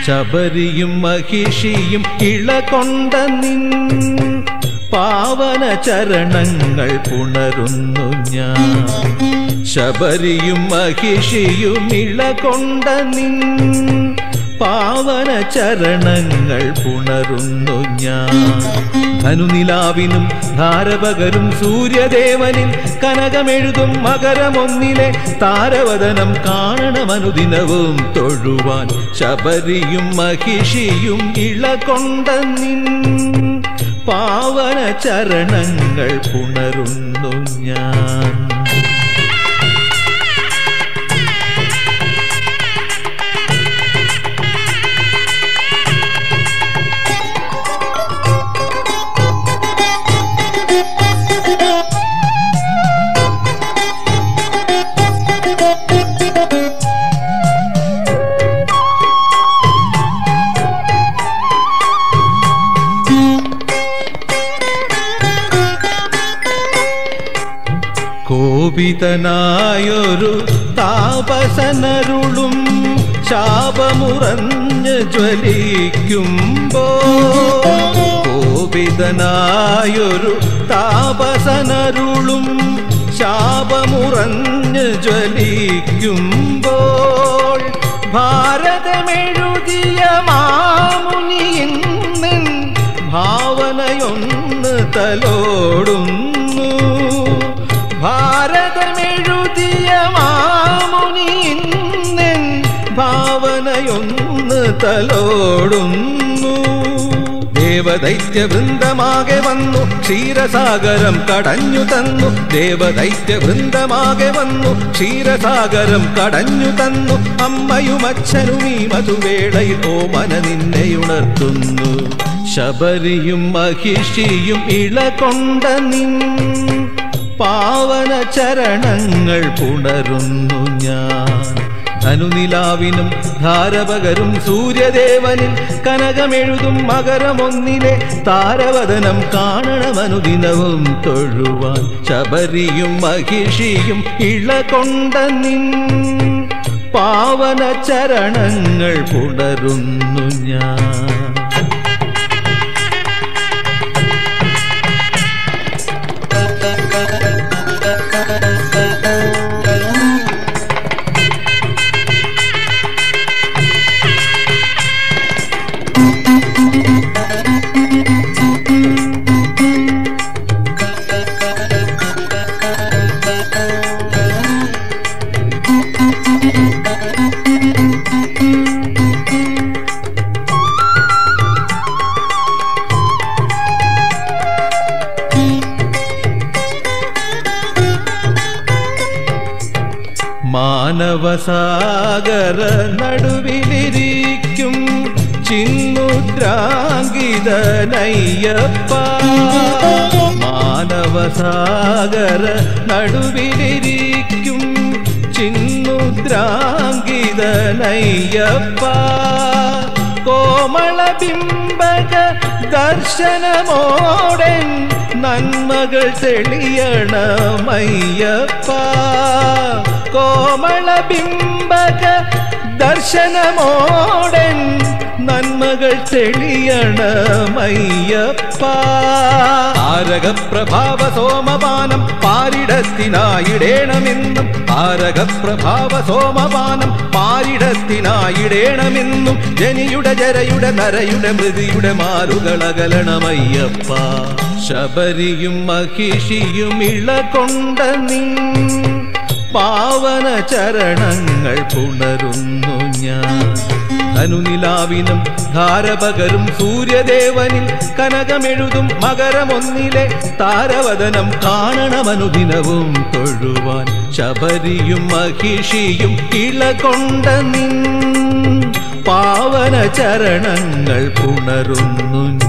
ശബരിയും മഹിഷിയും ഇളകൊണ്ട നിൻ പാവന ചരണങ്ങൾ പുണരുന്നു ഞാൻ ശബരിയും മഹിഷിയും ഇളകൊണ്ട നിൻ പാവന ചരണങ്ങൾ പുണരുന്നു ഞാൻ ധനുനിലാവിനും ധാരപകരും സൂര്യദേവനിൽ കനകമെഴുതും മകരമൊന്നിലെ താരവദനം കാണണമനുദിനവും തൊഴുവാൻ ശബരിയും മഹിഷിയും ഇളകൊണ്ട നിൻ പാവന ചരണങ്ങൾ പുണരുന്നു ഞാൻ കോപിതനായൊരു താപസനരുളും ശാപമുറഞ്ഞ് ജ്വലിക്കുമ്പോ കോപിതനായൊരു താപസനരുളും ശാപമുറഞ്ഞ് ജ്വലിക്കുമ്പോൾ ഭാരതമെഴുതിയ മാമുനിയിന്നിൻ ഭാവനയൊന്ന് തലോടുന്നു ഭാരതമെഴുതിയ മാമുനിയിന്നിൻ ഭാവനയൊന്ന് തലോടുന്നു ദേവദൈത്യ വൃന്ദമാകെ വന്നു ക്ഷീരസാഗരം കടഞ്ഞു തന്നു ദേവദൈത്യ വൃന്ദമാകെ വന്നു ക്ഷീരസാഗരം കടഞ്ഞു തന്നു അമ്മയും അച്ഛനും ഈ മധുവേളയിൽ ഓമന നിന്നെ ഉണർത്തുന്നു ശബരിയും മഹിഷിയും ഇളകൊണ്ട നിൻ പാവന ചരണങ്ങൾ പുണരുന്നു ഞാൻ ധനുനിലാവിനും ധാരപകരും സൂര്യദേവനിൽ കനകമെഴുതും മകരമൊന്നിലെ താരവദനം കാണണമനുദിനവും തൊഴുവാൻ ശബരിയും മഹിഷിയും ഇളകൊണ്ട നിൻ പാവന ചരണങ്ങൾ പുണരുന്നു ഞാൻ മാനവസാഗര നടുവിലിരിക്കും ചിന്നുദ്രാങ്കിതനയ്യപ്പ മാനവസാഗര നടുവിലിരിക്കും ചിന്നുദ്രാങ്കിതനയ്യപ്പ കോമള ബിംബക ദർശനമോടൻ നന്മകൾ തെളിയണമയ്യപ്പ കോമള ബിംബക ദർശനമോടൻ നന്മകൾ തെളിയണമയ്യപ്പ താരകപ്രഭാവ സോമപാനം പാരിടത്തിനായിടേണമെന്നും താരകപ്രഭാവ സോമപാനം പാരിടത്തിനായിടേണമെന്നും ജനിയുടെ ജരയുടെ നരയുടെ മൃതിയുടെ മാറുകളകലണമയ്യപ്പ ശബരിയും മഹിഷിയും ഇളകൊണ്ട നീ പാവന ചരണങ്ങൾ പുണരുന്നു ഞാൻ ധനുനിലാവിനും ധാരപകരും സൂര്യദേവനിൽ കനകമെഴുതും മകരമൊന്നിലെ താരവദനം കാണണമനുദിനവും തൊഴുവാൻ ശബരിയും മഹിഷിയും ഇളകൊണ്ട നിൻ പാവന ചരണങ്ങൾ പുണരുന്നു